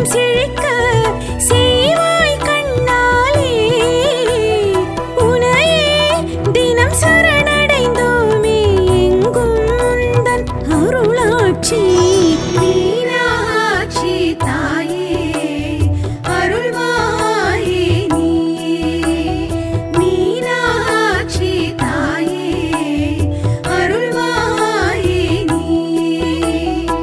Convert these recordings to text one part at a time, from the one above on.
செழிக்க செய்வாய் கண்ணாலே உனையே தினம் சரணடைந்தோமே எங்கும் உந்தன் அருளாட்சி மீனாட்சி தாயே அருள்வாயே நீயே மீனாட்சி தாயே அருள்வாயே நீயே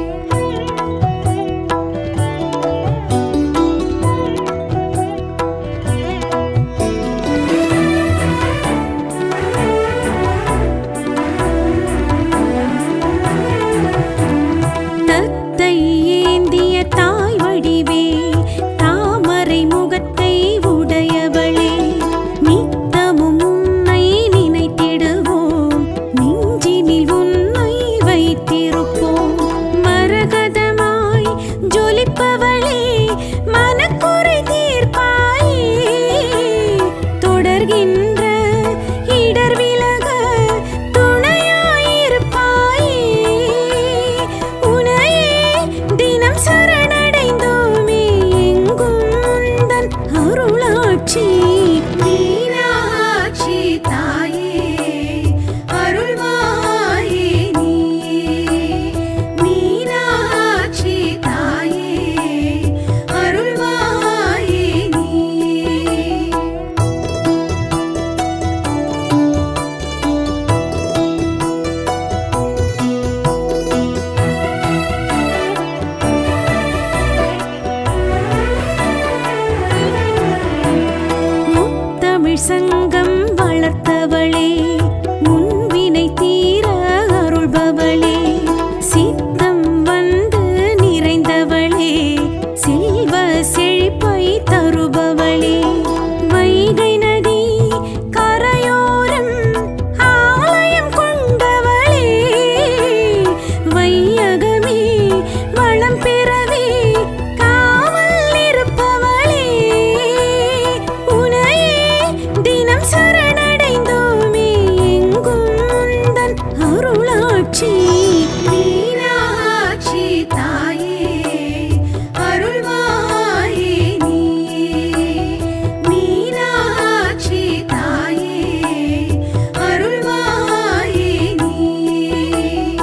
தத்தை ஏந்திய தாய் வடிவே தாமரை முகத்தை உடையவளே நித்தமும் உன்னை நினைத்திடுவோம் நெஞ்சினில் உன்னை வைத்திருப்போம் மரகதமாய் ஜொலிப்பவளே மனக்குறை தீர்ப்பாயே தொடர்கின்ற இடர் விலக துணையாயிருப்பாயே உனையே தினம் சரணடைந்தோமே எங்கும் உந்தன் அருளாட்சி மீனாட்சி தாயே அருள்வாயே நீயே மீனாட்சி தாயே அருள்வாயே நீயே முத்தமிழ் சங்கம் வளர்த்தவளே முன்வினை தீர அருள்பவளே சித்தம் வந்து நிறைந்தவளே செல்வ செழிப்பை தருபவளே வைகை நதி கரையோரம் ஆலயம் கொண்டவளே வையகமே வளம் பெறவே காவல் இருப்பவளே உனையே தினம் சரணடைந்தோமே எங்கும் உந்தன் அருளாட்சி மீனாட்சி தாயே அருள்வாயே நீயே மீனாட்சி தாயே அருள்வாயே நீயே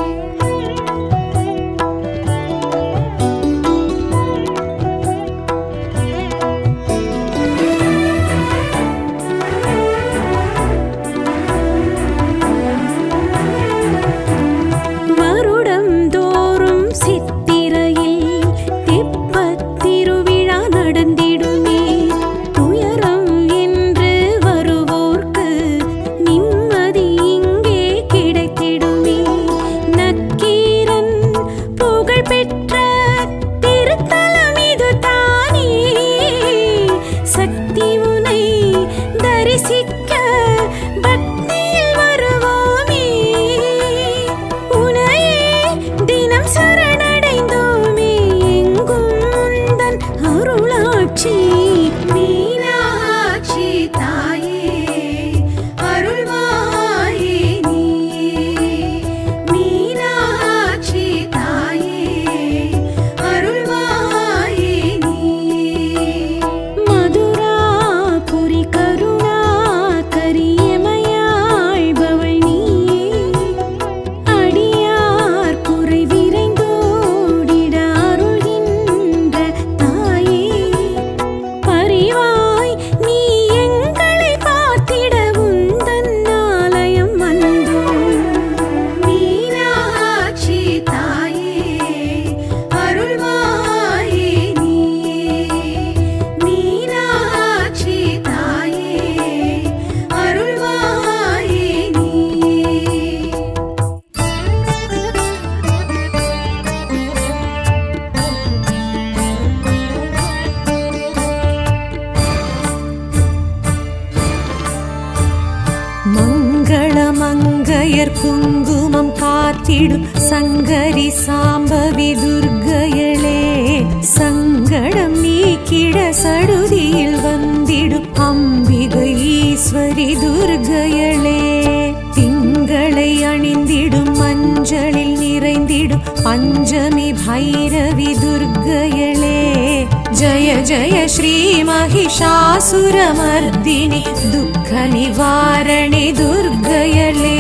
வருடம் தோறும் சித்திரையில் தெப்பத் திருவிழா நடந்திடுமே துயரம் என்று வருவோர்க்கு நிம்மதி இங்கே கிடைத்திடுமே நக்கீரன் புகழ் பெற்ற திருத்தலம் இது தானே சக்தி உனை தரிசிக்க பக்தியில் வருவோமே உனையே தினம் சரணடைந்தோமே எங்கும் உந்தன் அருளாட்சி மீனாட்சி தாயே அருள்வாயே நீயே மீனாட்சி தாயே அருள்வாயே நீயே மதுராபுரி கருணா கரியமையாழ்பவள் நீயே அடியார் குறை விரைந்தோடிட அருள்கின்ற தாயே பரிவாய் நீ எங்களை பார்த்திட உந்தன் ஆலயம் வந்தோம் மீனாட்சி தாயே அருள்வாயே நீயே மீனாட்சி தாயே அருள்வாயே நீயே மங்கள மங்கையர் குங்குமம் காத்திடும் சங்கரி சாம்பவி துர்க்கையளே சங்கடம் நீக்கிட சடுதியில் வந்திடும் அம்பிகை ஈஸ்வரி துர்க்கையளே திங்களை அணிந்திடும் மஞ்ச மஞ்சளில் நிறைந்திடும் பஞ்சமி பைரவி துர்க்கையளே ஜய ஜய ஸ்ரீ மகிஷாசுரமர்தினி துக்க நிவாரணி துர்க்கையளே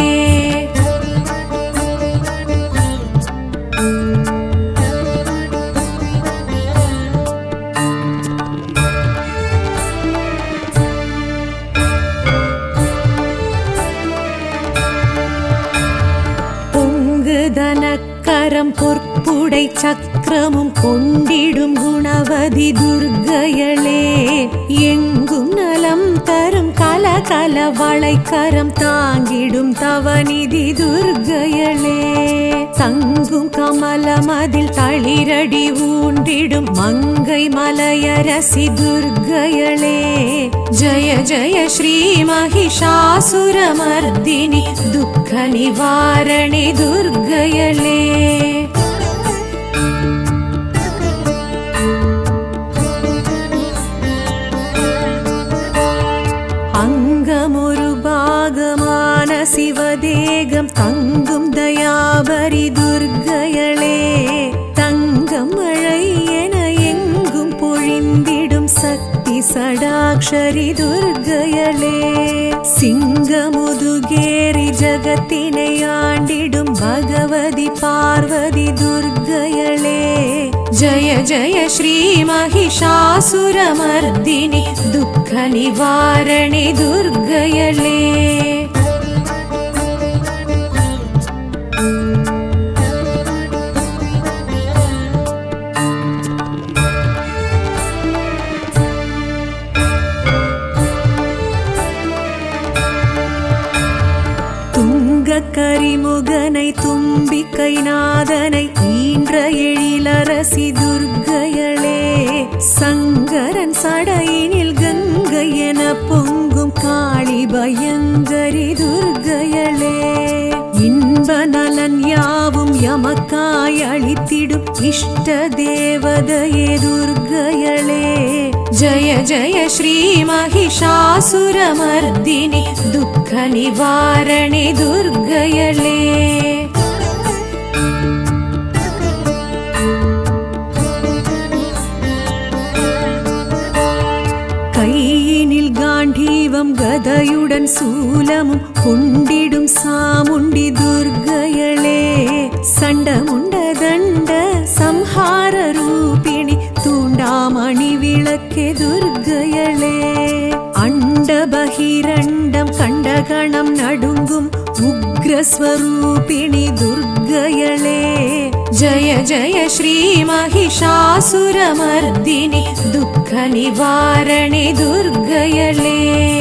பொங்கு தனக்கரம் பொற்புடை சக்கரமும் கொண்டிடும் குணவதி துர்க்கையளே எங்கும் நலம் தரும் கல கல வளைக்கரம் தாங்கிடும் தவநிதி துர்க்கையளே தங்கும் கமலமதில் தளிரடி ஊண்டிடும் மங்கை மலையரசி துர்க்கையளே ஜய ஜய ஸ்ரீ மகிஷாசுரமர்தினி துக்க நிவாரணி துர்க்கையளே அங்கமொரு பாகமான சிவதேகம் தங்கும் தயாபரி துர்க்கையளே தங்கம் மழை என எங்கும் பொழிந்திடும் சக்தி சடாக்ஷரி துர்க்கையளே சிங்கமுதுகேரி ஜகத்தினை ஆண்டிடும் பகவதி பார்வதி துர்க்கையளே ஜய ஜய ஸ்ரீ மகிஷாசுரமர்தினி துக்க நிவாரணி துர்க்கையளே துங்க கரிமுகனை தும்பிக்கை நாதனை ஈன்ற எழிலரசி துர்க்கையளே சங்கரன் சடையினில் கங்கை என பொங்கும் காளி பயங்கரி துர்க்கையளே இன்ப நலன் யாவும் எமக்காய் அளித்திடும் இஷ்ட தேவதையே துர்க்கையளே ஜய ஜய ஸ்ரீ மகிஷாசுரமர்தினி துக்க நிவாரணி துர்க்கையளே கையினில் காண்டீவம் கதையுடன் சூலமும் கொண்டிடும் சாமுண்டி துர்க்கையளே சண்டமுண்ட தண்ட சம்ஹார ரூபிணி தூண்டாமணி விளக்கே துர்க்கையளே அண்ட பகிரண்டம் கண்டகணம் நடுங்கும் உக்ரஸ்வரூபிணி துர்க்கையளே ஜய ஜய ஸ்ரீ மகிஷாசுரமர்தினி துக்க நிவாரணி துர்க்கையளே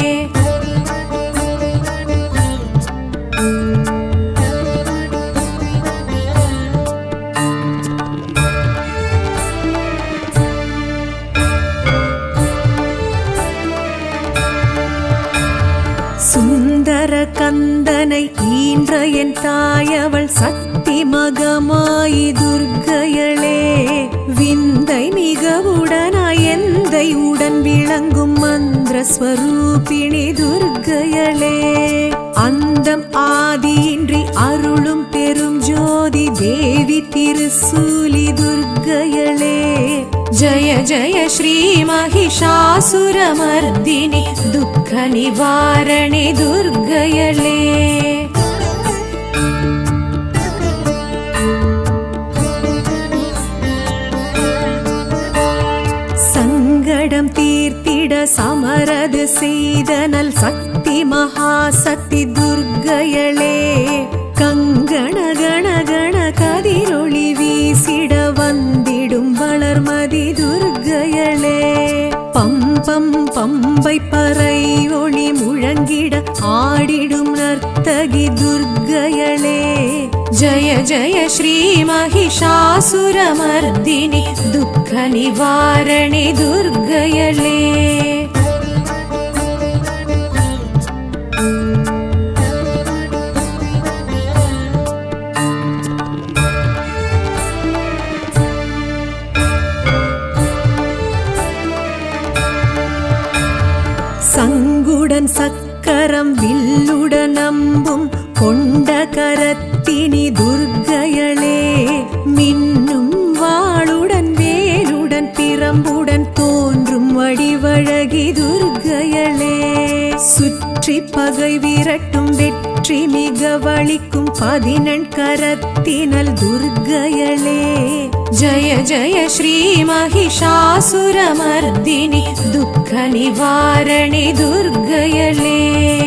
சுந்தர கந்தனை ஈன்ற என் தாயவள் சக்தி மகமாயி துர்க்கையளே விந்தை மிகவுடனாய் எந்தை உடன் விளங்கும் மந்திர ஸ்வரூபிணி துர்க்கையளே அந்தம் ஆதியின்றி அருளும் பெரும் ஜோதி தேவி திருசூலி துர்க்கையளே ஜய ஜய ஸ்ரீ மகிஷாசுரமர்தினி துக்க நிவாரணி துர்க்கையளே சங்கடம் தீர்த்திட சமரது செய்தனல் சக்தி மகாசக்தி துர்க்கையளே கங்கண கண கண கதிரொளி வீசிட வந்திடும் வளர்மதி துர்க்கையளே பம்பம் பம்பை பறை ஒளி முழங்கிட ஆடிடும் நர்த்தகி துர்க்கையளே ஜய ஜய ஸ்ரீ மகிஷாசுரமர்தினி துக்க நிவாரணி துர்க்கையளே சங்குடன் சக்கரம் வில்லுடன் நம்பும் கொண்ட கரத்தினி துர் திரட்டும் வெற்றி மிக வழிக்கும் பதினெண் கரத்தினல் துர்க்கையளே ஜய ஜய ஸ்ரீ மகிஷாசுரமர்தினி துக்க நிவாரணி துர்க்கையளே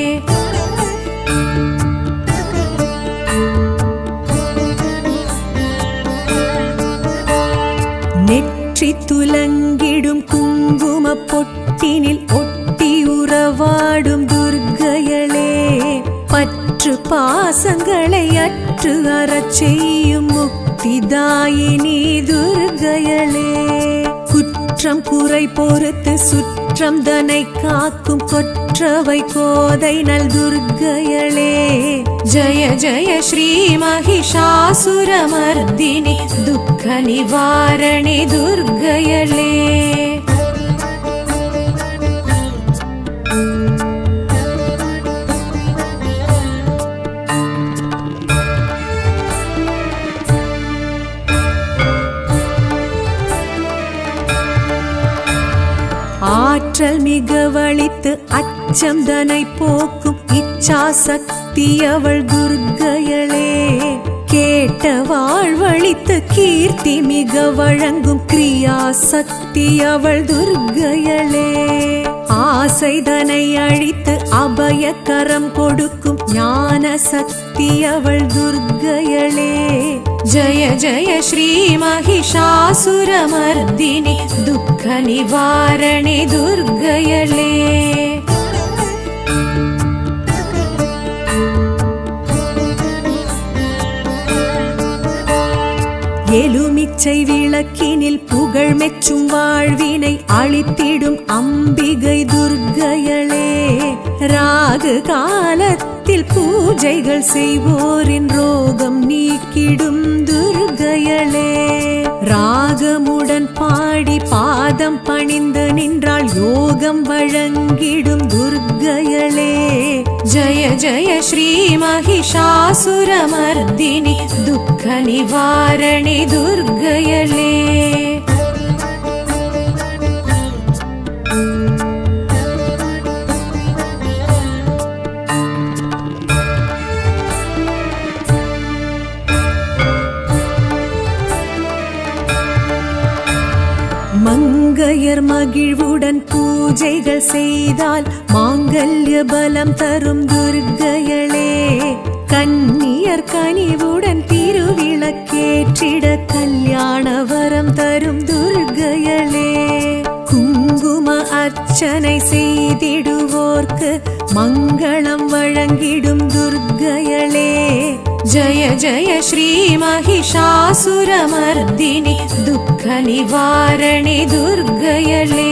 நெற்றி துலங்கிடும் குங்கும பொட்டினில் ஒட்டி உறவாடும் துர்க்கையளே பற்று பாசங்களை அற்று அறச் செய்யும் முக்திதாயினி துர்க்கையளே குற்றம் குறை பொறுத்து சுற்றம் தனை காக்கும் கொற்றவை கோதை நல் துர்க்கையளே ஜய ஜய ஸ்ரீ மகிஷாசுரமர்தினி துக்க நிவாரணி துர்க்கையளே ஆற்றல் மிக வழித்து அச்சம் தனை போக்கும் இச்சா சக்தி அவள் துர்க்கையளே கேட்ட வாழ்வழித்து கீர்த்தி மிக வழங்கும் கிரியா சக்தி அவள் துர்க்கையளே ஆசைதனை அழித்து அபயக்கரம் கொடுக்கும் ஞான சக்தி அவள் துர்க்கையளே ஜய ஜய ஸ்ரீ மகிஷாசுரமர்தினி துக்க நிவாரணி துர்க்கையளே எலுமிச்சை விளக்கினில் புகழ் மெச்சும் வாழ்வினை அழித்திடும் அம்பிகை துர்க்கையளே ராகு காலத்தில் பூஜைகள் செய்வோரின் ரோகம் நீக்கிடும் துர்க்கையளே ராகமுடன் பாடி பாதம் பணிந்து நின்றால் யோகம் வழங்கிடும் துர்க்கையளே ஜய ஜய ஸ்ரீ மகிஷாசுரமர்தினி துக்க நிவாரணி துர்க்கையளே மங்கையர் மகிழ்வுடன் பூஜைகள் செய்தால் மாங்கல்ய பலம் தரும் துர்க்கையளே கன்னியர் கனிவுடன் திருவிளக்கேற்றிட கல்யாண வரம் தரும் துர்க்கையளே குங்கும அர்ச்சனை செய்திடுவோர்க்கு மங்களம் வழங்கிடும் துர்க்கையளே ஜய ஜய ஸ்ரீ மகிஷாசுரமர்தினி துக்க நிவாரணி துர்க்கையளே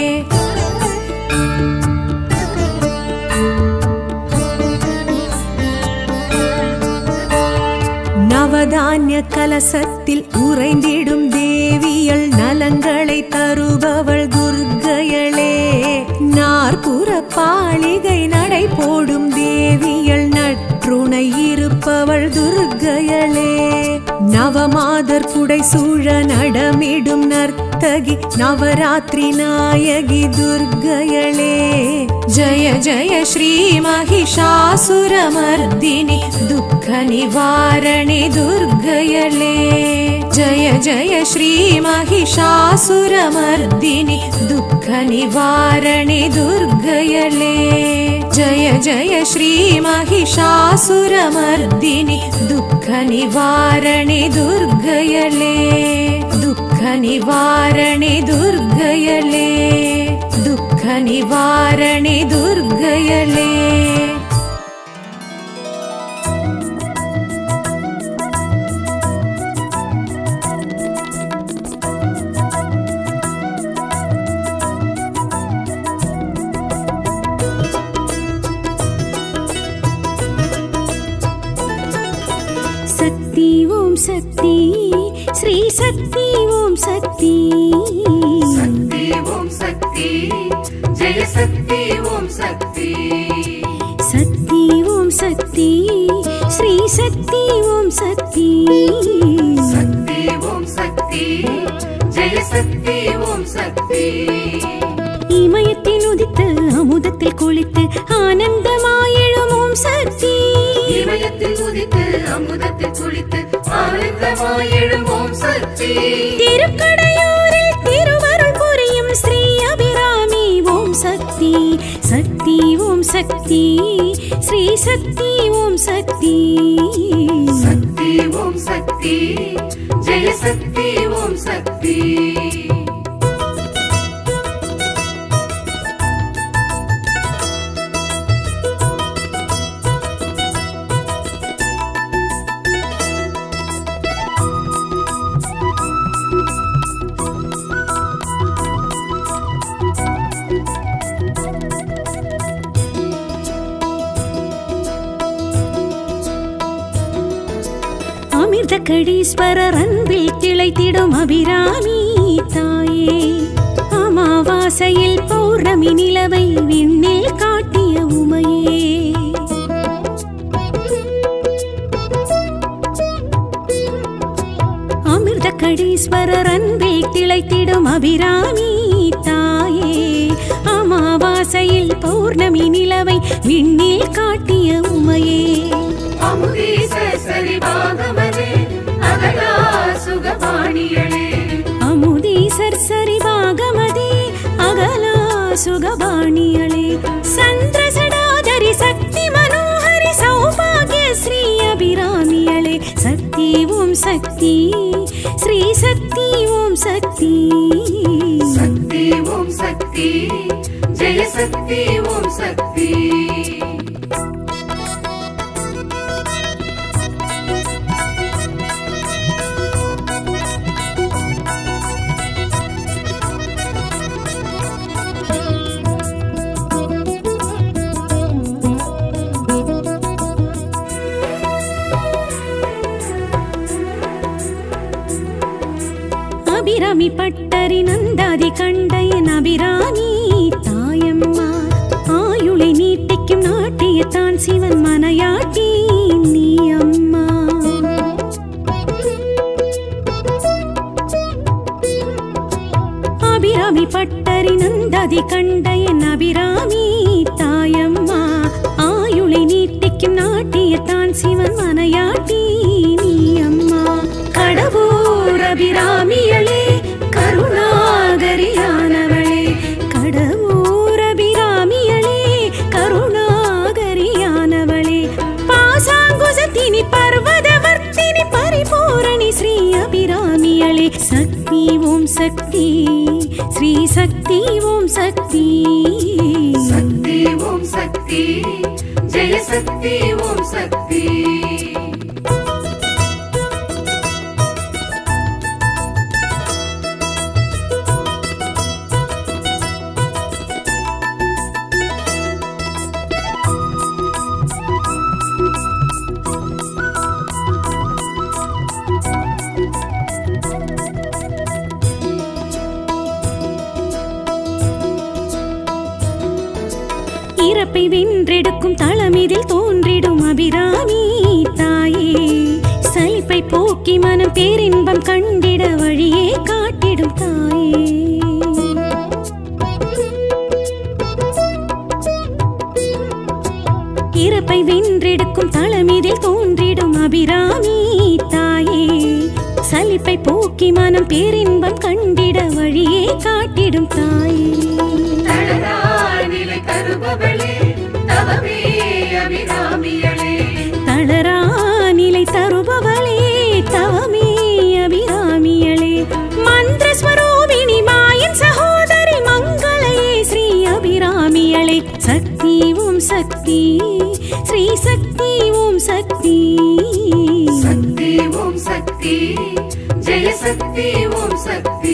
நவதானிய கலசத்தில் உறைந்திடும் தேவியல் நலங்களை தருபவள் துர்க்கையளே நாற்புற பாளிகை நடை போடும் தேவியல் நற்றுணை இருப்பவள் துர்க்கையளே நவமாதர் குடை சூழ நடமிடும் நர்த்தகி நவராத்திரி நாயகி துர்க்கையளே ஜய ஜய ஸ்ரீ மகிஷாசுரமர்தினி துக்க நிவாரணி துர்க்கையளே ஜய ஜய ஸ்ரீ மகிஷாசுரமர்தினி துக்க நிவாரணி துர்க்கையளே ஜய ஜய ஸ்ரீ மகிஷாசுரமர்தினி துக்க நிவாரணி துர்க்கையளே துக்க நிவாரணி துர்க்கையளே துக்க நிவாரணி துர்க்கையளே சக்தி ஓம் சக்தி ஸ்ரீ சக்தி ஓம் சக்தி சக்தி ஓம் சக்தி ஜெய சக்தி ஓம் சக்தி சக்தி ஓம் சக்தி ஸ்ரீ சக்தி ஓம் சக்தி சக்தி ஓம் சக்தி ஜெய சக்தி ஓம் சக்தி இமயத்தில் உதித்து அமுதத்தில் குளித்து ஆனந்தமாயெழும் ஓம் அமுதத்தில் குளித்து ஆனந்தமாய் எழும்போம் சக்தி திருக்கடையூரில் திருவருள் புரியும் ஸ்ரீ அபிராமி ஓம் சக்தி சக்தி ஓம் சக்தி ஸ்ரீ சக்தி ஓம் சக்தி சக்தி ஓம் சக்தி ஜெய சக்தி ஓம் சக்தி அமிர்த கடீஸ்வரர் அன்பில் திளைத்திடும் அபிராமி தாயே அமாவாசையில் பௌர்ணமி நிலவை விண்ணில் காட்டிய உமையே அமிர்த கடீஸ்வரர் அன்பில் திளைத்திடும் அபிராமி தாயே அமாவாசையில் பௌர்ணமி நிலவை விண்ணில் காட்டிய உமையே அமுதீச சரிவாகமதே அகலா சுகபாணியளே அமுதீசர் சரிவாகமதே அகலா சுகபாணியளே சந்திரசடாதரி சக்தி மனோஹரி சௌபாகிய ஸ்ரீ அபிராமியளே சக்தி ஓம் சக்தி ஸ்ரீ சக்தி ஓம் சக்தி சக்தி ஓம் சக்தி ஜெய சக்தி ஓம் சக்தி அபிராமி பட்டரி நந்தாதி கண்டையன் அபிராமி தாயம்மா ஆயுளை நீட்டிக்கும் நாட்டியத்தான் சிவன் மனையாட்டி நீ அம்மா அபிராமி பட்டரி நந்தாதி கண்டையன் அபிராமி தாயம்மா ஆயுளை நீட்டிக்கும் நாட்டியத்தான் சிவன் மனையாட்டி நீ அம்மா கடவுர் அபிராமியளே கருணாகரியானவளே கடவுர் அபிராமியளே கருணாகரியானவளே பாசாங்குசத்தினி பர்வதவர்த்தினி பரிபூரணி ஸ்ரீ அபிராமியளே சக்தி ஓம் சக்தி ஸ்ரீ சக்தி ஓம் சக்தி சக்தி ஓம் சக்தி ஜெய சக்தி ஓம் சக்தி இறப்பை வென்றெடுக்கும் தளமிதில் தோன்றிடும் அபிராமி தாயே சலிப்பை போக்கி மனம் பேரின்பம் கண்டிட வழியே காட்டிடும் தாயே இறப்பை வென்றெடுக்கும் தளமிதில் தோன்றிடும் அபிராமி தாயே சலிப்பை போக்கி மனம் பேரின்பம் கண்டிட வழியே காட்டிடும் தாயே தளரா நிலை தருபவளே தவமே அபிராமியளே தளரா நிலை தருபவளே தவமே அபிராமியளே மந்திர ஸ்வரூபிணி மாயன் சகோதரி மங்களையே ஸ்ரீ அபிராமியளே சக்தி ஓம் சக்தி ஸ்ரீ சக்தி ஓம் சக்தி சக்தி ஓம் சக்தி ஜெய சக்தி ஓம் சக்தி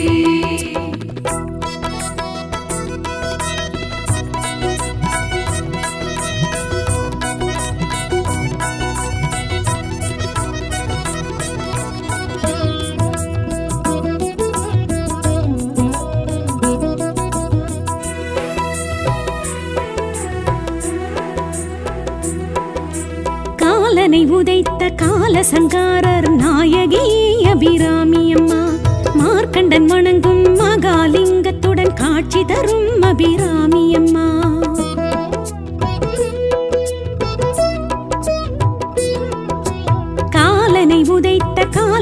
காலனை உதைத்த கால சங்காரர் நாயகி அபிராமி அம்மா மார்க்கண்டன் வணங்கும் மகாலிங்கத்துடன் காட்சி தரும் அபிராமி அம்மா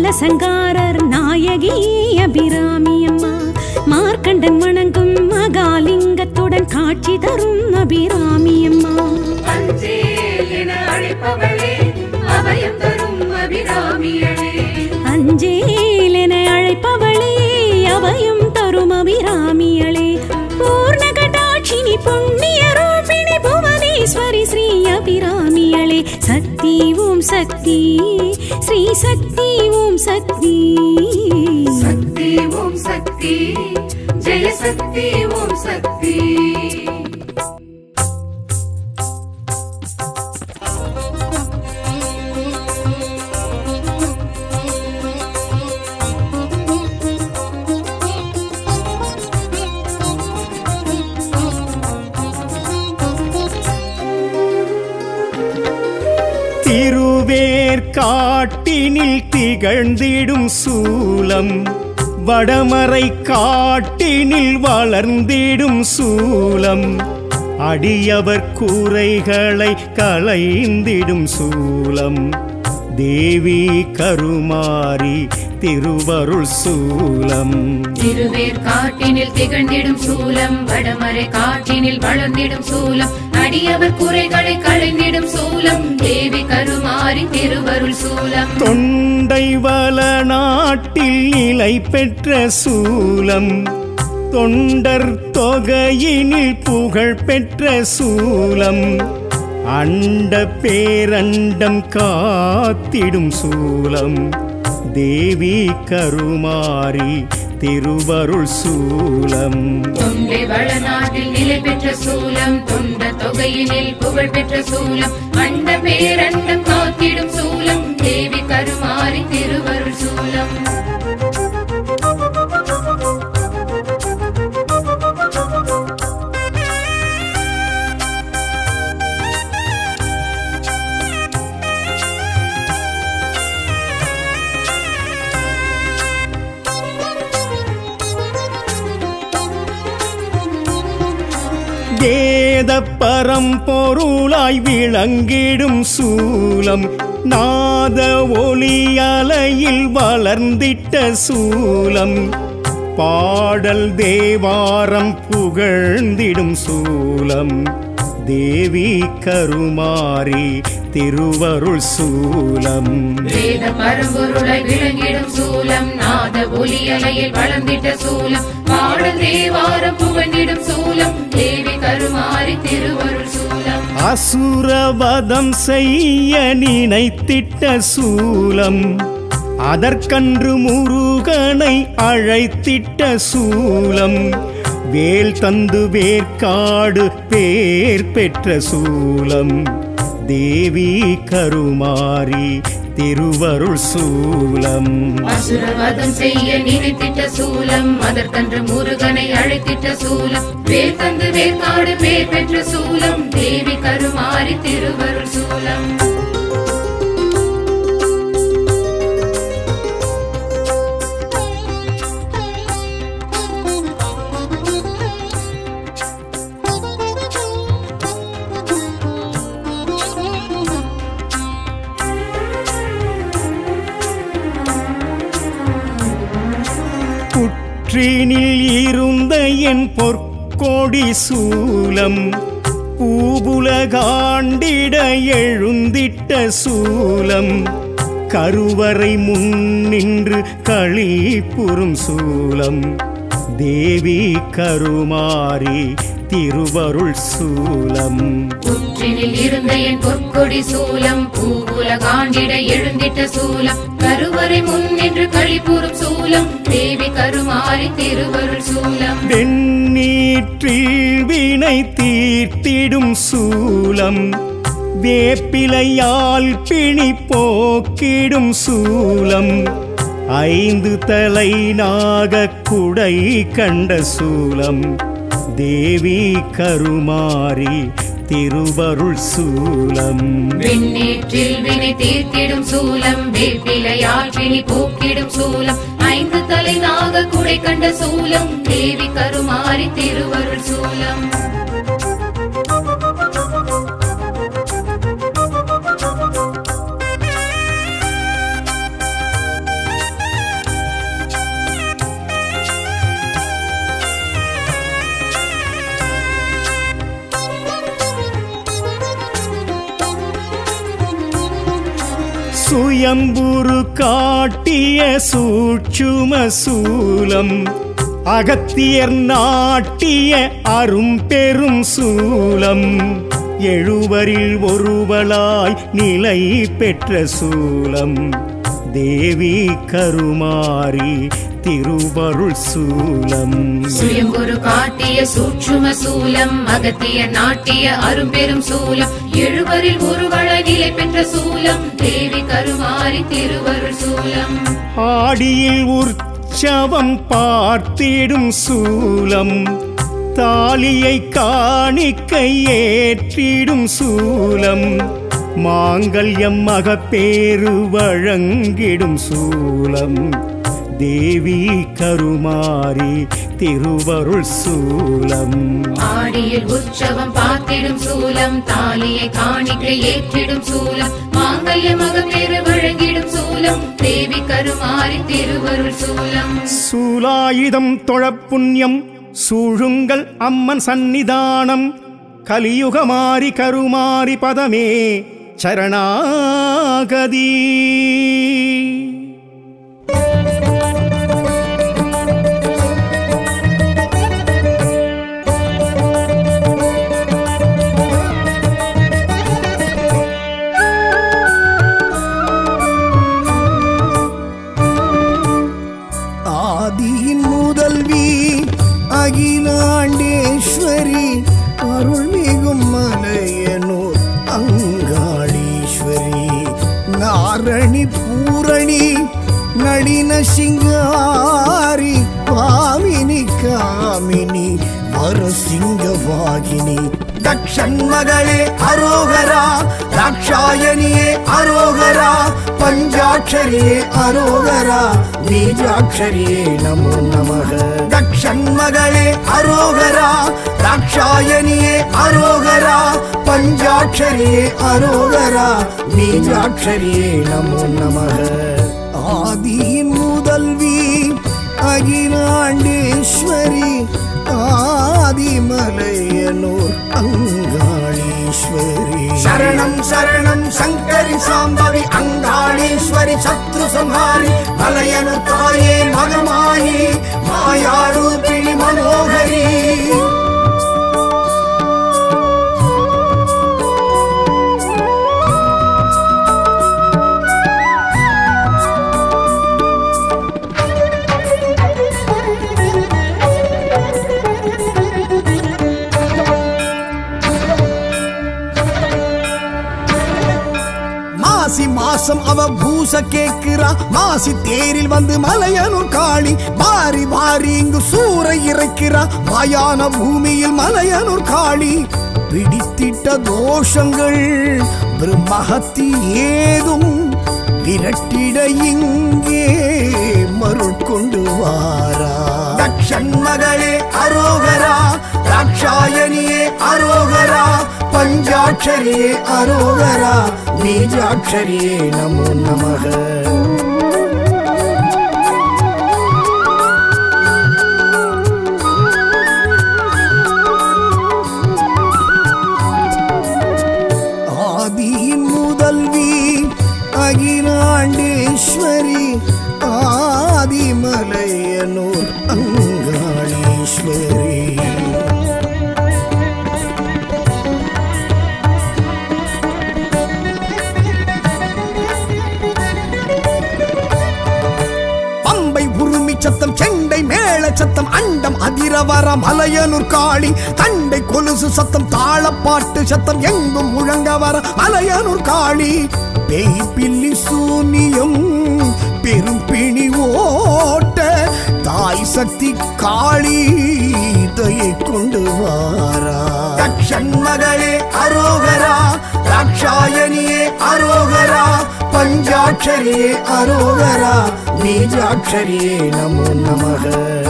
பாலசங்காரர் நாயகி அபிராமி அம்மா மார்க்கண்டன் வணங்கும் மகாலிங்கத்துடன் காட்சி தரும் அபிராமி அம்மா அஞ்சேல் என அழைப்பவளே அபயம் தரும் அபிராமியளே அஞ்சேல் என அழைப்பவளே அபயம் தரும் அபிராமியளே பூர்ணகடாட்சினி புண்ணிய ரூபிணி புவனேஸ்வரி ஸ்ரீ அபிராமியளே சக்தி ஓம் சக்தி ஸ்ரீ சக்தி ஓம் சக்தி சக்தி ஓம் சக்தி ஜெய சக்தி ஓம் சக்தி திருவேற்காட்டினில் திகழ்ந்திடும் சூலம் வடமறை காட்டினில் வளர்ந்திடும் சூலம் அடியவர் கூரைகளை களைந்திடும் சூலம் தேவி கருமாரி திருவருள் சூலம் திருவேர் காட்டினில் திகழ்ந்திடும் சூலம் வடமறை காட்டினில் வளர்ந்திடும் சூலம் அடியவர் குறைகளை களைந்திடும் சூலம் தேவி கருமாரி திருவருள் சூலம் தொண்டை வள நாட்டில் நிலை பெற்ற சூலம் தொண்டர் தொகையினில் புகழ் பெற்ற சூலம் அண்ட பேரண்டம் காத்திடும் சூலம் தேவி கருமாரி திருவருள் சூலம் தொண்டை வளநாட்டில் நிலை பெற்ற சூலம் தொண்ட தொகையினில் புகழ் பெற்ற சூலம் அண்ட பேரண்டம் காத்திடும் சூலம் தேவி கருமாரி திருவருள் சூலம் வேத பரம்பொருளாய் விளங்கிடும் சூலம் நாத ஒளி அலையில் வளர்ந்திட்ட சூலம் பாடல் தேவாரம் புகழ்ந்திடும் சூலம் தேவி கருமாரி திருவருள் சூலம் வேத பரம்பொருளை விளங்கிடும் சூலம் நாத ஒலி அலையில் வளர்ந்திட்ட சூலம் பாடல் தேவாரம் புகழ்ந்திடும் சூலம் தேவி கருமாரி திருவருள் சூலம் அசுரவதம் செய்ய நினைத்திட்ட சூலம் அதற்கன்று முருகனை அழைத்திட்ட சூலம் வேல் தந்து வேர்க்காடு பேர் பெற்ற சூலம் தேவி கருமாரி திருவருள் சூலம் அசுரவதம் செய்ய நினைத்திட்ட சூலம் அதற்கன்று முருகனை அழைத்திட்ட சூலம் வேர் தந்து வேர்க்காடு பேர் பெற்ற சூலம் தேவி கருமாரி திருவருள் சூலம் புற்றினில் இருந்த என் பொற்கொடி சூலம் பூபுலகாண்டிட எழுந்திட்ட சூலம் கருவறை முன் நின்று களிப்புறும் சூலம் தேவி கருமாரி திருவருள் சூலம் புற்றினில் இருந்த என் பொற்கொடி சூலம் பூவுலகாண்டிட எழுந்திட்ட சூலம் கருவறை முன் நின்று கழிப்புறும் சூலம் தேவி கருமாரி திருவருள் சூலம் வெண்ணீற்றில் வினை தீர்த்திடும் சூலம் வேப்பிலையால் பிணி போக்கிடும் சூலம் ஐந்து தலை நாகக் குடை கண்ட சூலம் தேவி கருமாரி திருவருள் சூலம் விண்ணேற்றில் வினை தீர்த்திடும் சூலம் வேப்பிலையால் பிணி போக்கிடும் சூலம் ஐந்து தலை நாக குடை கண்ட சூலம் தேவி கருமாரி திருவருள் சூலம் சுயம்புரு காட்டிய சூட்சும சூலம் அகத்தியர் நாட்டிய அரும்பெரும் சூலம் எழுவரில் ஒருவளாய் நிலை பெற்ற சூலம் தேவி கருமாரி திருவருள் சூலம் சுயம்பொரு காட்டிய சூட்சும சூலம் அகத்திய நாட்டிய அரும்பெரும் சூலம் எழுவரில் ஒருவள நிலை பெற்ற சூலம் தேவி கருமாரி திருவருள் சூலம் ஆடியில் உற்சவம் பார்த்திடும் சூலம் தாலியை காணிக்கை ஏற்றிடும் சூலம் மாங்கல்யம் மகப்பேறு வழங்கிடும் சூலம் தேவி கருமாரி திருவருள் சூலம் ஆடியில் உற்சவம் பார்த்திடும் சூலம் தாலியை காணிக்கை ஏற்றிடும் சூலம் மாங்கல்ய மகப்பேறு வழங்கிடும் சூலம் தேவி கருமாரி திருவருள் சூலம் சூலாயுதம் தொழப்புண்ணியம் சூழுங்கள் அம்மன் சந்நிதானம் கலியுகமாரி கருமாரி பதமே சரணாகதி ஆதியின் முதல்வி அகிலாண்டேஸ்வரி அருள்மிகும் மலையனூர் அங்காளீஸ்வரி நாரணி பூரணி நளின சிங்காரி பாமினி காமினி வரசிங்கவாகினி தக்ஷன் மகளே அரோகரா ராட்சாயணியே அரோகரா பஞ்சாட்சரியே அரோகரா பீஜாட்சரியே நமோ நமக தக்ஷன் மகளே அரோகரா ராட்சாயணியே அரோகரா பஞ்சாட்சரியே அரோகரா பீஜாட்சரியே நமோ நமக ஆதியின் முதல்வி அகிலாண்டேஸ்வரி ஆதிமலையனூர் அங்காளீஸ்வரி சரணம் சரணம் சங்கரி சாம்பவி அங்காளீஸ்வரி சத்ரு சம்ஹாரி மலையனு தாயே மகமாயி மாயாரூபிணி மனோகரி மாசி மாசம் அவ பூச கேக்குறா மாசி தேரில் வந்து மலையனூர் காளி வாரி வாரி இங்கு சூறை இறைக்கிறா மாயான பூமியில் மலையனூர் காளி பிடித்திட்ட தோஷங்கள் பிரம்மஹத்தி ஏதும் விரட்டிட இங்கே மருள் கொண்டு வாரா தக்ஷன் மகளே அரோகரா ராட்சாயணியே அரோகரா பஞ்சாட்சரியே அரோகரா பீஜாட்சரியே நமோ நமக ஆதியின் முதல்வி அகிலாண்டேஸ்வரி ஆதிமலையனூர் அங்காளீஸ்வரி பம்பை உருமி சத்தம் செண்டை மேள சத்தம் அண்டம் அதிரவர மலையனூர் காளி தண்டை கொலுசு சத்தம் தாளப்பாட்டு சத்தம் எங்கும் முழங்க வர மலையனூர் காளி பேய் பில்லி சூனியம் பெரும் பிணி ஓட்ட தாய் சக்தி காளி தயை கொண்டு வாரா தக்ஷன் மகளே அரோகரா ராட்சாயணியே அரோகரா பஞ்சாட்சரியே அரோகரா பீஜாட்சரியே நமோ நமக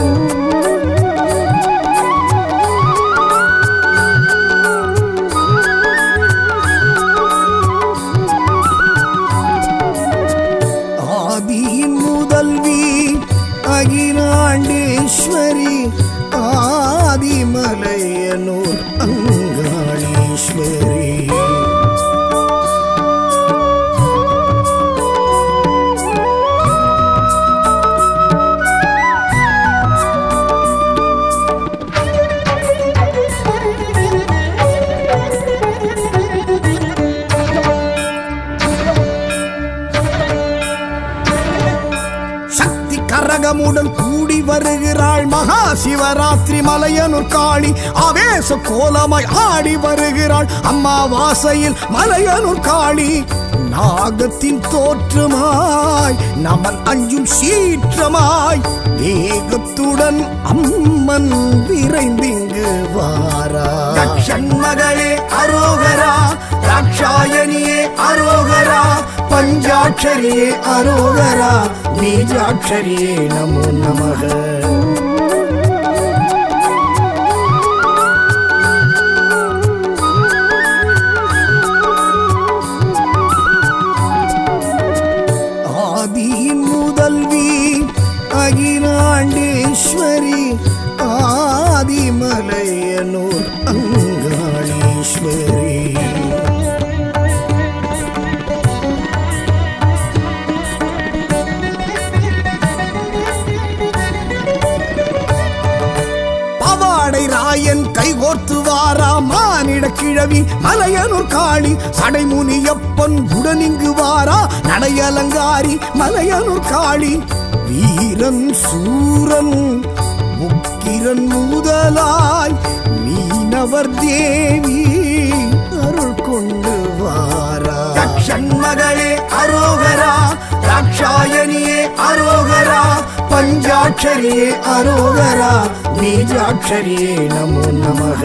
ஆதியின் முதல்வி அகிலாண்டேஸ்வரி ஆதிமலையனூர் அங்காளீஸ்வரி பக்தர்களுடன் கூடி வருகிறாள் மகா சிவராத்திரி மலையனூர் காளி ஆவேச கோலமாய் ஆடி வருகிறாள் அம்மாவாசையில் மலையனூர் காளி நாகத்தின் தோற்றமாய் நமன் அஞ்சும் சீற்றமாய் வேகத்துடன் அம்மன் விரைந்திங்கு வாரா மகளே அரோகரா ராட்சாயணியே அரோகரா பஞ்சாட்சரியே அரோகரா பீஜாட்சரியே நமோ நமக ஆதியின் முதல்வி அகிலாண்டேஸ்வரி ஆதிமலையனூர் அங்காளீஸ்வரி பவாடை ராயன் கைகோர்த்து வாரா மானிட கிழவி மலையனூர் காளி சடைமுனியப்பன் உடனிங்கு வாரா நடையலங்காரி மலையனூர் காளி வீரன் சூரன் முக்கிரன் முதலாய் மீனவர் தேவி அருள் கொண்டு வாரா மகளே அரோகரா ராட்சாயணியே அரோகரா பஞ்சாட்சரியே அரோகரா பீஜாட்சரியே நமோ நமக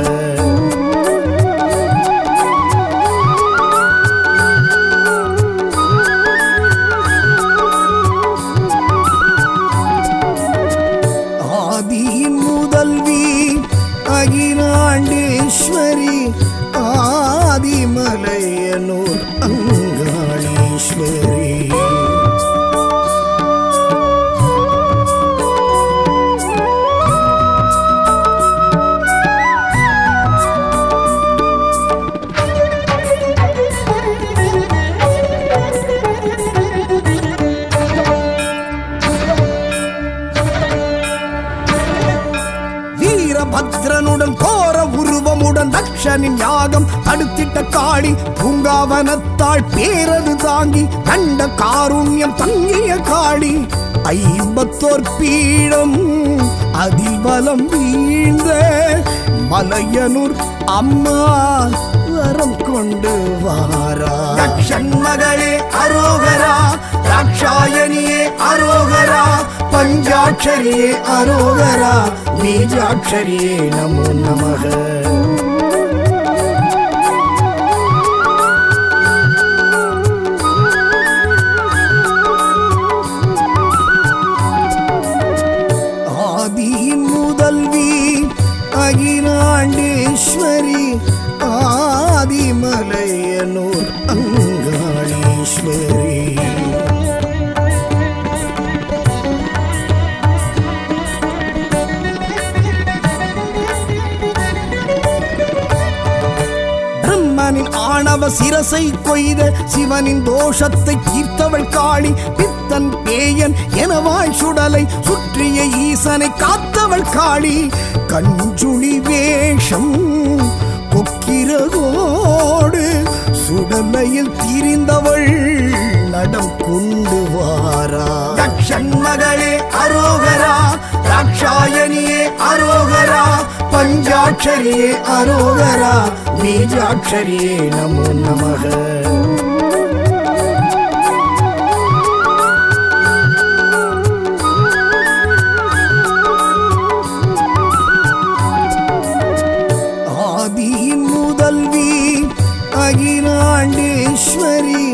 ஆதியின் முதல்வி அகிலாண்டேஸ்வரி ஆதிமலையனூர் அங்காளீஸ்வரி வீரபத்ரனுடன் கோர உருவமுடன் தக்ஷனின் யாகம் தடுத்திட்ட காளி பூங்காவனத்தாள் பேரது தாங்கி கண்ட காருண்யம் தங்கிய காளி ஐம்பத்தோர் பீடம் அதிபலம் வீழ்ந்த மலையனூர் அம்மா வரம் கொண்டு வாரா மகளே அரோகரா ராட்சாயணியே அரோகரா பஞ்சாட்சரியே அரோகரா பீஜாட்சரியே நமோ நமக ஆதியின் முதல்வி அகிலாண்டேஸ்வரி ஆதிமலையனூர் அங்காளீஸ்வரி பிரம்மனின் ஆணவ சிரசை கொய்த சிவனின் தோஷத்தை தீர்த்தவள் காளி பித்தன் பேயன் எனவாய் சுடலை சுற்றிய ஈசனை காத்தவள் காளி கஞ்சுளி வேஷம் கொக்கிரகோடு சுடலையில் திரிந்தவள் நடம் கொண்டு வாரா மகளே அரோகரா ராட்சாயணியே அரோகரா பஞ்சாட்சரியே அரோகரா பீஜாட்சரியே நமோ நமக ஆதியின் முதல்வி அகிலாண்டேஸ்வரி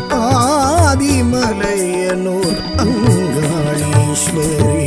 ஆதிமலையனூர் அங்காளீஸ்வரி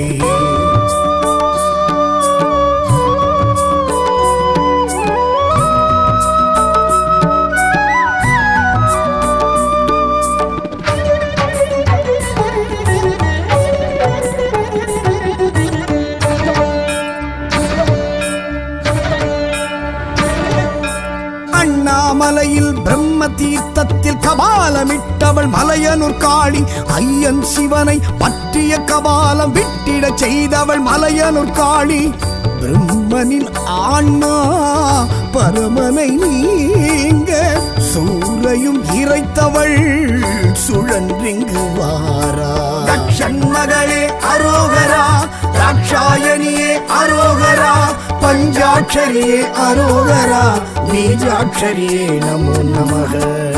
அண்ணாமலையில் பிரம்ம தீர்த்தத்தில் கபாலமிட்டவள் மலையனூர் காளி ஐயன் சிவனை பற்றிய கபாலம் விட்டிட செய்தவள் மலையனூர் காளி பிரம்மனின் ஆன்மா பரமனை நீங்க சூரையும் இறைத்தவள் சுழன்றிங்கு வாரா தக்ஷன் மகளே அரோகரா ராட்சாயணியே அரோகரா பஞ்சாட்சரியே அரோகரா பீஜாட்சரியே நமோ நமக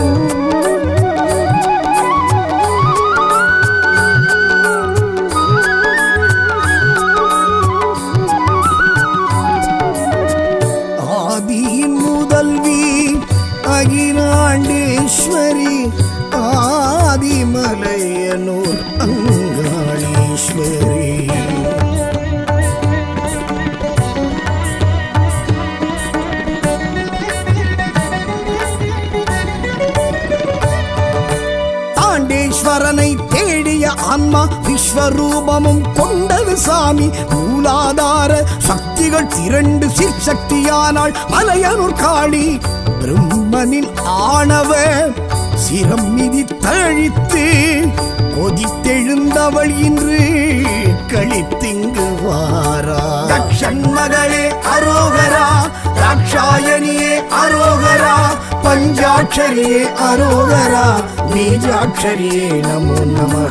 ஆதியின் முதல்வி அகிலாண்டேஸ்வரி ஆதிமலையனூர் அங்காளீஸ்வரி தாண்டேஸ்வரனை தேடிய ஆன்மா விஸ்வரூபமும் கொண்டது சாமி மூலாதார சக்திகள் திரண்டு சிற்சக்தியானாள் மலையனூர் காளி பிரம்மனின் ஆணவ சிரம் மிதி தழித்து கொதித்தெழுந்தவள் இன்று கழித்திங்கு வாரா தக்ஷன் மகளே அரோகரா ராட்சாயணியே அரோகரா பஞ்சாட்சரியே அரோகரா பீஜாட்சரியே நமோ நமக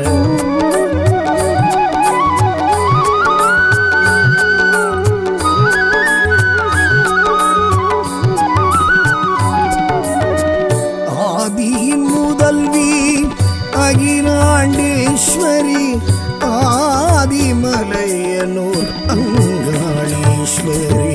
ஆதியின் முதல்வி அகிலாண்டேஸ்வரி ஆதிமலையனூர் அங்காளீஸ்வரி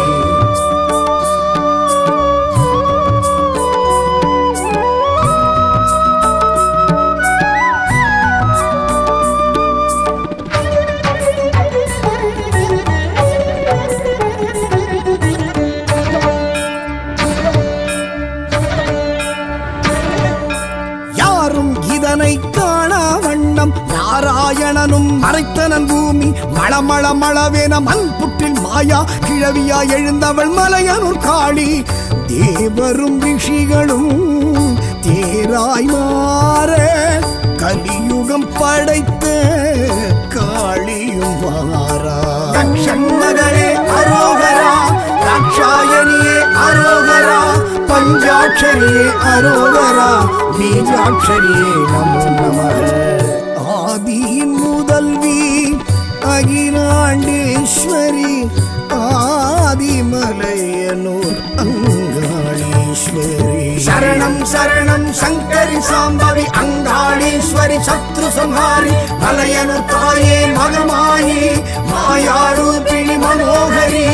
யாரும் இதனை காணா வண்ணம் நாராயணனும் மறைத்தனன் பூமி மளமள மளவென மண் புற்றில் மாயா கிழவியா எழுந்தவள் மலையனூர் காளி தேவரும் ரிஷிகளும் தேராய் மாற கலியுகம் படைத்த காளியும் வாரா தக்ஷன் மகளே அரோகரா ராட்சாயணியே அரோகரா பஞ்சாட்சரியே அரோகரா பீஜாட்சரியே நமோ நமக ஆதியின் முதல்வி அகிலாண்டேஸ்வரி ஆதிமலையனூர் அங்காளீஸ்வரி சரணம் சரணம் சங்கரி சாம்பவி அங்காளீஸ்வரி சத்ரு சம்ஹாரி மலையனு தாயே மகமாயி மாயாரூபிணி மனோகரி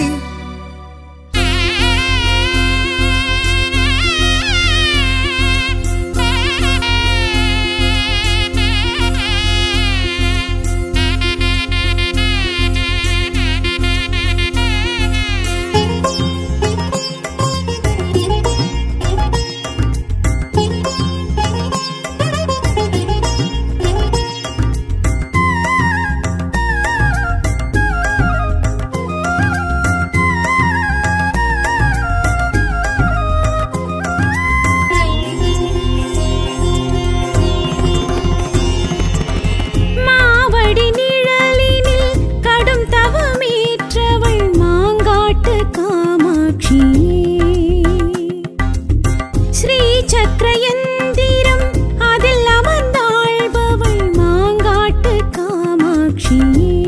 மாவடி நிழலினில் கடும் தவமேற்றவள் மாங்காட்டு காமாட்சி ஸ்ரீ சக்கரயந்திரம் அதில் அமர்ந்தாழ்பவள் மாங்காட்டு காமாட்சி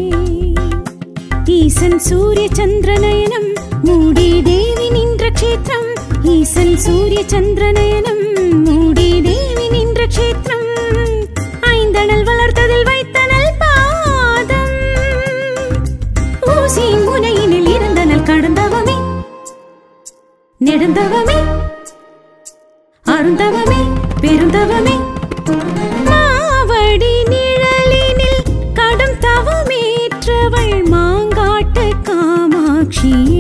ஈசன் சூரிய சந்திரநயனம் மூடி தேவி நின்ற க்ஷேத்திரம் ஈசன் சூரிய சந்திரநயனம் மூடி தேவி நின்ற க்ஷேத்திரம் ஐந்தணல் வளர்த்ததில் வைத்தனல் பாதம் ஊசி முனையினில் இருந்தனல் கடந்தவமே நெடுந்தவமே அருந்தவமே பெருந்தவமே மாவடி நிழலினில் கடும் தவமேற்றவள் மாங்காட்டு காமாட்சியே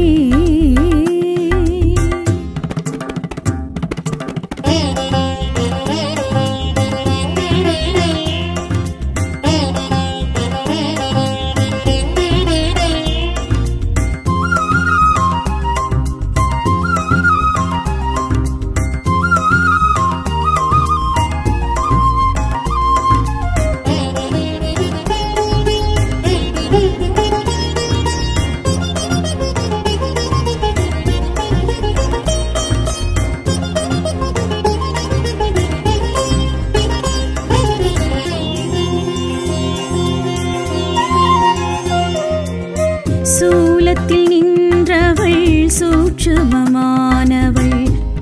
சூட்சுமமானவள்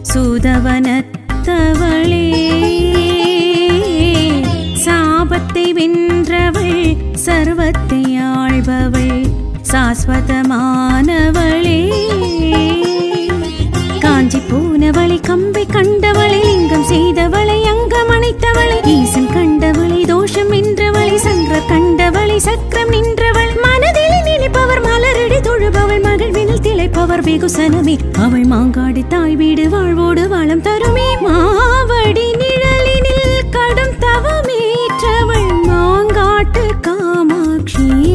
சூதவனத்தவளே சாபத்தை வென்றவள் சர்வத்தை ஆள்பவள் சாஸ்வதமானவளே காஞ்சி போனவளை கம்பை கண்டவளை லிங்கம் செய்தவளை அங்கம் அணைத்தவளை ஈசன் கண்டவளை தோஷம் நின்றவளை சங்கர் கண்டவளை சக்கரம் நின்றவள் மனதில் நினைப்பவர் மலரடி தொழுபவள் மகிழ்வினில் திளைப்பவர் வெகுசனமே அவள் மாங்காடு தாய் வீடு வாழ்வோடு வளம் தருமே மாவடி நிழலினில் கடும் தவமேற்றவள் மாங்காட்டு காமாட்சியே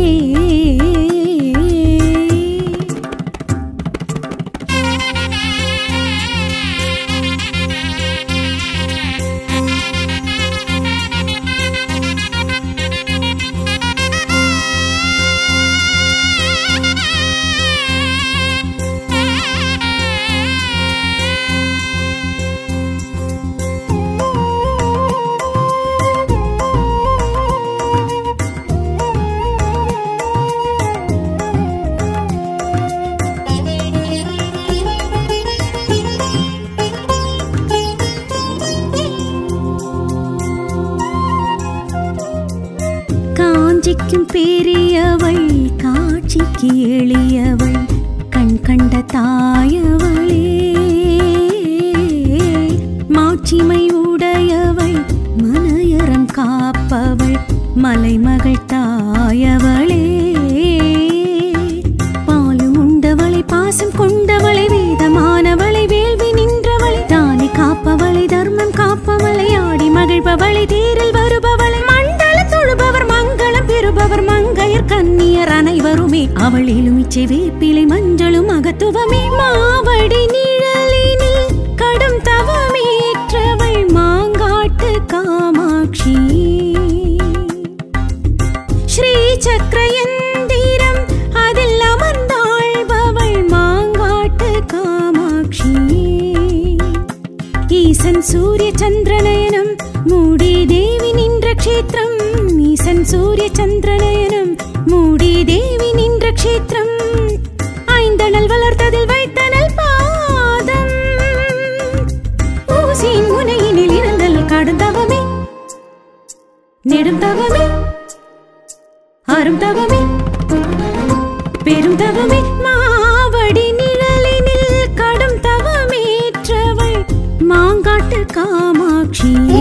காஞ்சிக்கும் பெரியவள் காட்சிக்கு எளியவள் கண் கண்ட தாயவளே மாட்சிமை உடையவள் மனையறம் காப்பவள் மலைமகள் தாயவளே பாலும் உண்டவளை பாசம் கொண்டவளை வேதமானவளை வேள்வி நின்றவளை தானே காப்பவளை தர்மம் காப்பவளை ஆடி மகிழ்பவளை தேரில் வருபவளை மண்டல தொழுபவர் மங்களம் பெறுபவர் மங்கையர் கன்னியர் அனைவருமே அவள் எலுமிச்சை வேப்பிலை மஞ்சளும் அகத்துவமே மாவடி நிழலினில் கடும் தவமேற்றவள் மாங்காட்டு காமாட்சி ஸ்ரீ சக்கரயந்திரம் அதில் அமர்ந்தாழ்பவள் மாங்காட்டு காமாட்சி ஈசன் சூரிய சந்திரநயனம் மூடி தேவி நின்ற க்ஷேத்திரம் ஈசன் சூரிய சந்திரநயனம் மூடி தேவி நின்ற க்ஷேத்திரம் ஐந்தணல் வளர்த்ததில் வைத்தனல் பாதம் ஊசியின் முனையினில் இருந்தல் கடுந்தவமே நெடும் தவமே அரும் தவமே பெரும் தவமே மாவடி நிழலினில் கடும் தவமேற்றவள் மாங்காட்டு காமாட்சியே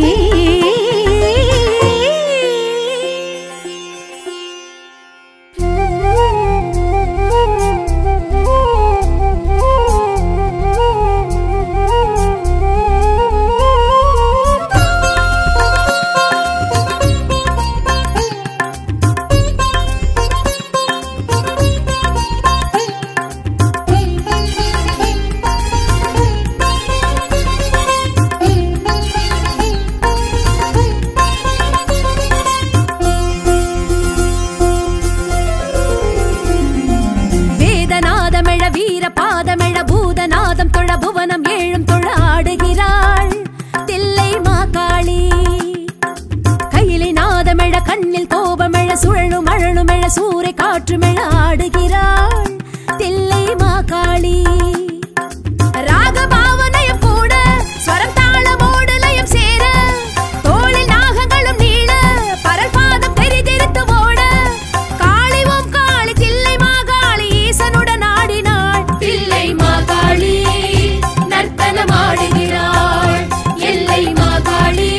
வேதநாதமெழ வீர பாதமெழ பூதநாதம் தொழ புவனம் ஏழும் தொழ ஆடுகிறாள் தில்லை மாகாளி கையிலை நாதமெழ கண்ணில் கோபமெழ சுழலும் அழலுமெழ சூறை காற்றுமெழ ஆடுகிறாள் தில்லை மாகாளி ராகபாவனையும் கூட ஸ்வரம் தாளமோடு லயம் சேர தோளில் நாகங்களும் நீள பரல் பாதம் தெரிதிருத்து ஓட காளி ஓம் காளி தில்லை மாகாளி ஈசனுடன் ஆடினாள் தில்லை மாகாளி நர்த்தனமாடுகிறாள் எல்லை மாகாளி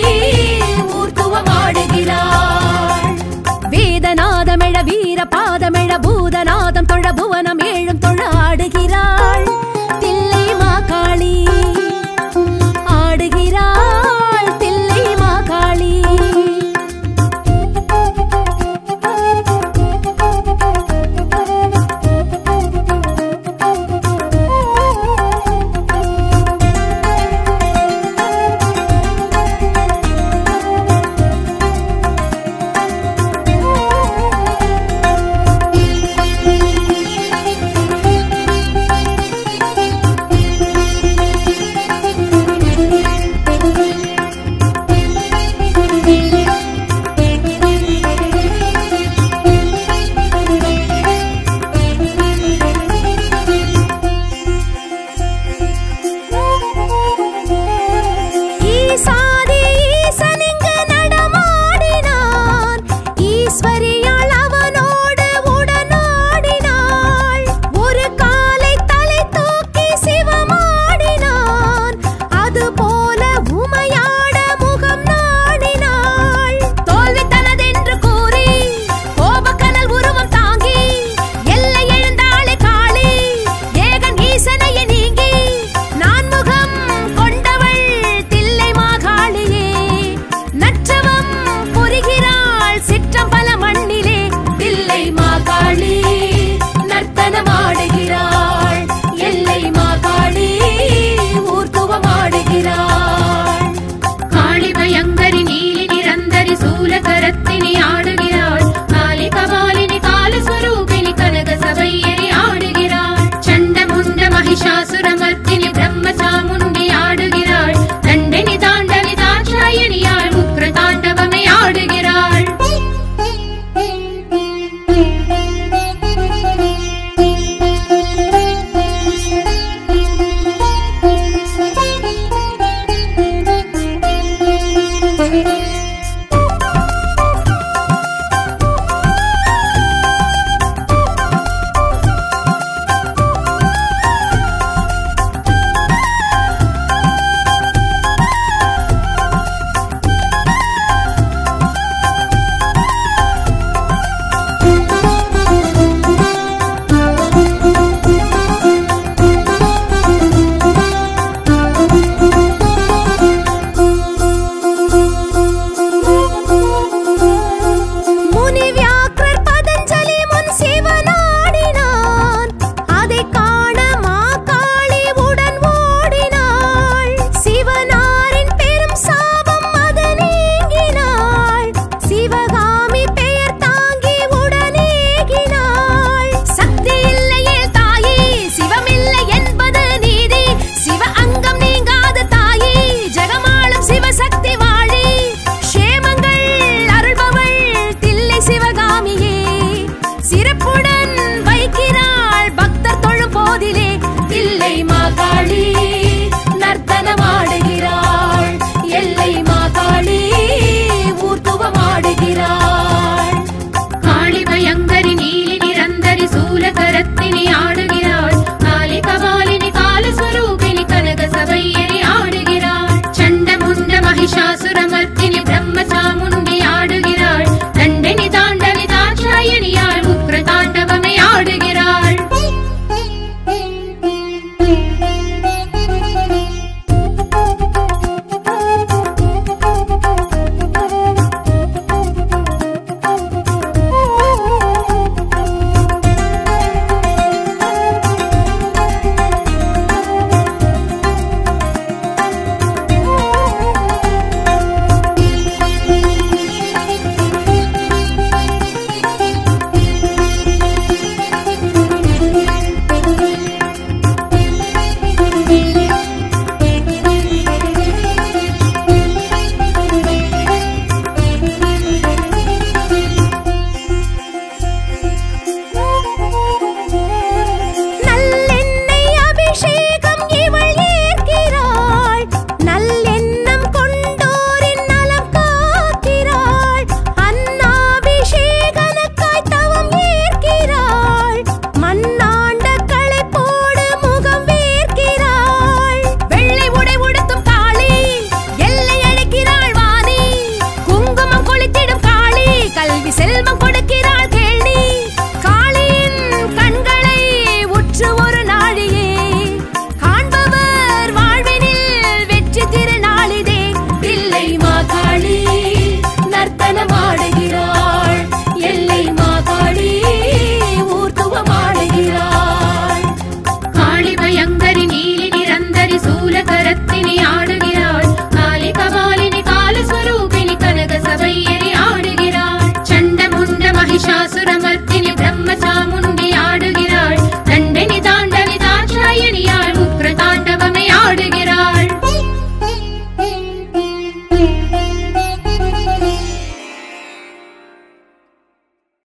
ஊர்த்துவமாடுகிறாள் வேதநாதமெழ வீர பாதமெழ பூதநாதம் தொழ புவனம் ஏழும் தொழ ஆடுகிறாள் அசுரமர்